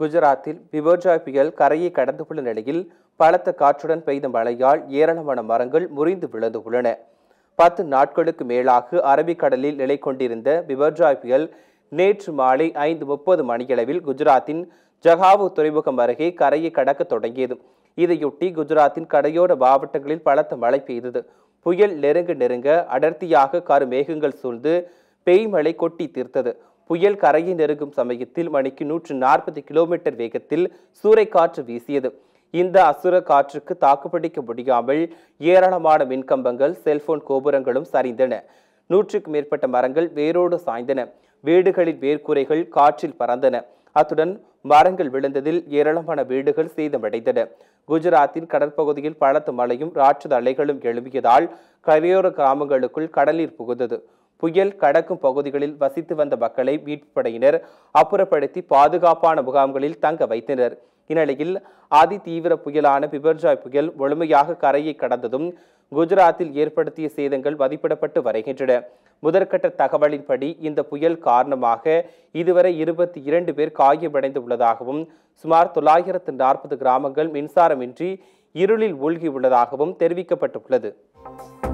குஜராத்தில் பிபோர்ஜாய் புயல் கரையை கடந்துள்ள நிலையில் பலத்த காற்றுடன் பெய்த மழையால் ஏராளமான மரங்கள் முறிந்து விழுந்து உள்ளன பத்து நாட்களுக்கு மேலாக அரபிக்கடலில் நிலை கொண்டிருந்த பிபர்ஜாய் புயல் நேற்று மாலை ஐந்து முப்பது மணியளவில் குஜராத்தின் ஜகாவு துறைமுகம் அருகே கரையை கடக்க தொடங்கியது இதையொட்டி குஜராத்தின் கரையோர மாவட்டங்களில் பலத்த மழை பெய்தது புயல் நெருங்க நெருங்க அடர்த்தியாக கருமேகங்கள் சூழ்ந்து பெய்மழை கொட்டி தீர்த்தது புயல் கரையை நெருங்கும் சமயத்தில் மணிக்கு நூற்று நாற்பது கிலோமீட்டர் வேகத்தில் சூறைக்காற்று வீசியது இந்த அசுர காற்றுக்கு தாக்குப்பிடிக்க முடியாமல் ஏராளமான மின்கம்பங்கள் செல்போன் கோபுரங்களும் சரிந்தன நூற்றுக்கு மேற்பட்ட மரங்கள் வேரோடு சாய்ந்தன வீடுகளின் வேர்க்குறைகள் காற்றில் பறந்தன அத்துடன் மரங்கள் விழுந்ததில் ஏராளமான வீடுகள் சேதமடைந்தன குஜராத்தின் கடற்பகுதியில் பலத்த மழையும் ராட்சத அலைகளும் எழும்பியதால் கரையோர கிராமங்களுக்குள் கடலில் புகுந்தது புயல் கடக்கும் பகுதிகளில் வசித்து வந்த மக்களை மீட்புப் படையினர் அப்புறப்படுத்தி பாதுகாப்பான முகாம்களில் தங்க வைத்தனர் இந்நிலையில் அதி தீவிர புயலான பிபர்ஜாய் புயல் முழுமையாக கரையை கடந்ததும் குஜராத்தில் ஏற்படுத்திய சேதங்கள் மதிப்பிடப்பட்டு வருகின்றன முதற்கட்ட தகவலின்படி இந்த புயல் காரணமாக இதுவரை இருபத்தி இரண்டு பேர் காயமடைந்து உள்ளதாகவும் சுமார் தொள்ளாயிரத்து நாற்பது கிராமங்கள் மின்சாரமின்றி இருளில் மூழ்கி உள்ளதாகவும் தெரிவிக்கப்பட்டுள்ளது